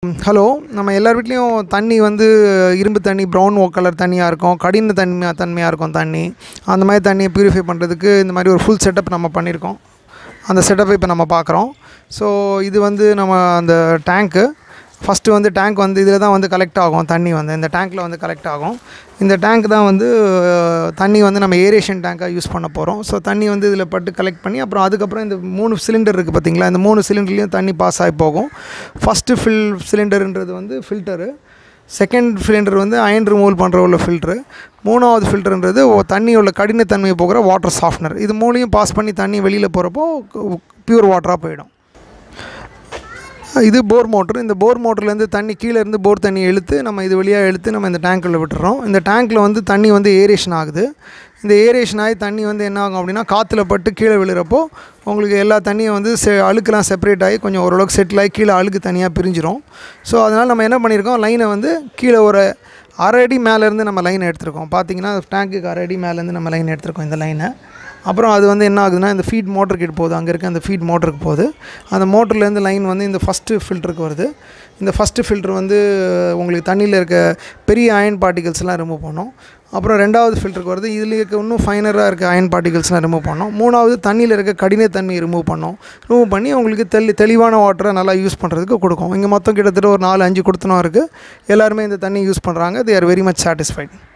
hello நம்ம எல்லார் வீட்லேயும் தண்ணி வந்து இரும்பு தண்ணி ப்ரௌன் கலர் தண்ணியாக இருக்கும் கடின தன்மையாக தன்மையாக இருக்கும் தண்ணி அந்த மாதிரி தண்ணியை ப்யூரிஃபை பண்ணுறதுக்கு இந்த மாதிரி ஒரு ஃபுல் செட்டப் நம்ம பண்ணியிருக்கோம் அந்த செட்டப்பை இப்போ நம்ம பார்க்குறோம் ஸோ இது வந்து நம்ம அந்த டேங்க்கு ஃபஸ்ட்டு வந்து டேங்க் வந்து இதில் தான் வந்து கலெக்ட் ஆகும் தண்ணி வந்து இந்த டேங்க்கில் வந்து கலெக்ட் ஆகும் இந்த டேங்க் தான் வந்து அஹ், தண்ணி வந்து நம்ம ஏரேஷன் டேங்காக யூஸ் பண்ண போகிறோம் ஸோ தண்ணி வந்து இதில் பட்டு கலெக்ட் பண்ணி அப்புறம் அதுக்கப்புறம் இந்த மூணு சிலிண்டர் இருக்குது பார்த்தீங்களா இந்த மூணு சிலிண்டர்லேயும் தண்ணி பாஸ் ஆகி போகும் ஃபஸ்ட்டு ஃபில் சிலிண்டருன்றது வந்து ஃபில்டரு செகண்ட் சிலிண்டர் வந்து அயன் ரிமூவல் பண்ணுற உள்ள ஃபில்ட்ரு மூணாவது ஃபில்டருன்றது தண்ணியோட கடினத்தன்மையை போகிற வாட்டர் சாஃப்ட்னர் இது மூணையும் பாஸ் பண்ணி தண்ணி வெளியில் போகிறப்போ பியூர் வாட்டராக போயிடும் இது போர் மோட்ரு இந்த போர் மோட்டர்லேருந்து தண்ணி கீழே இருந்து போர் தண்ணி இழுத்து நம்ம இது வழியாக இழுத்து நம்ம இந்த டேங்க்கில் விட்டுறோம் இந்த டேங்க்கில் வந்து தண்ணி வந்து ஏரேஷன் ஆகுது இந்த ஏரேஷன் ஆகி தண்ணி வந்து என்ன ஆகும் அப்படின்னா காற்றுல பட்டு கீழே விழுறப்போ உங்களுக்கு எல்லா தண்ணியும் வந்து செ அழுக்கெல்லாம் செப்பரேட் ஆகி கொஞ்சம் ஓரளவுக்கு செட்டில் ஆகி கீழே அழுக்கு தனியாக பிரிஞ்சிரும் ஸோ அதனால் நம்ம என்ன பண்ணியிருக்கோம் லைனை வந்து கீழே ஒரு அரை அடி மேலேருந்து நம்ம லைன் எடுத்திருக்கோம் பார்த்தீங்கன்னா டேங்க்குக்கு அரை அடி மேலேருந்து நம்ம லைன் எடுத்திருக்கோம் இந்த லைனை அப்புறம் அது வந்து என்ன ஆகுதுன்னா இந்த ஃபீட் மோட்டருக்கு போகுது அங்கே இருக்க அந்த ஃபீட் மோட்டருக்கு போகுது அந்த மோட்டர்லேருந்து லைன் வந்து இந்த ஃபஸ்ட்டு ஃபில்டருக்கு வருது இந்த ஃபஸ்ட்டு ஃபில்டர் வந்து உங்களுக்கு தண்ணியில் இருக்க பெரிய அயன் பார்ட்டிகல்ஸ்லாம் ரிமூவ் பண்ணும் அப்புறம் ரெண்டாவது ஃபில்டருக்கு வருது இதில் இருக்க இன்னும் ஃபைனராக இருக்க அயன் பார்ட்டிகல்ஸ்லாம் ரிமூவ் பண்ணோம் மூணாவது தண்ணியில் இருக்க கடினத்தன்மையை ரிமூவ் பண்ணோம் ரிமூவ் பண்ணி உங்களுக்கு தெளி தெளிவான வாட்டரை நல்லா யூஸ் பண்ணுறதுக்கு கொடுக்கும் இங்கே மொத்தம் கிட்டத்தட்ட ஒரு நாலு அஞ்சு கொடுத்தனும் இருக்குது எல்லாருமே இந்த தண்ணி யூஸ் பண்ணுறாங்க they are very much satisfied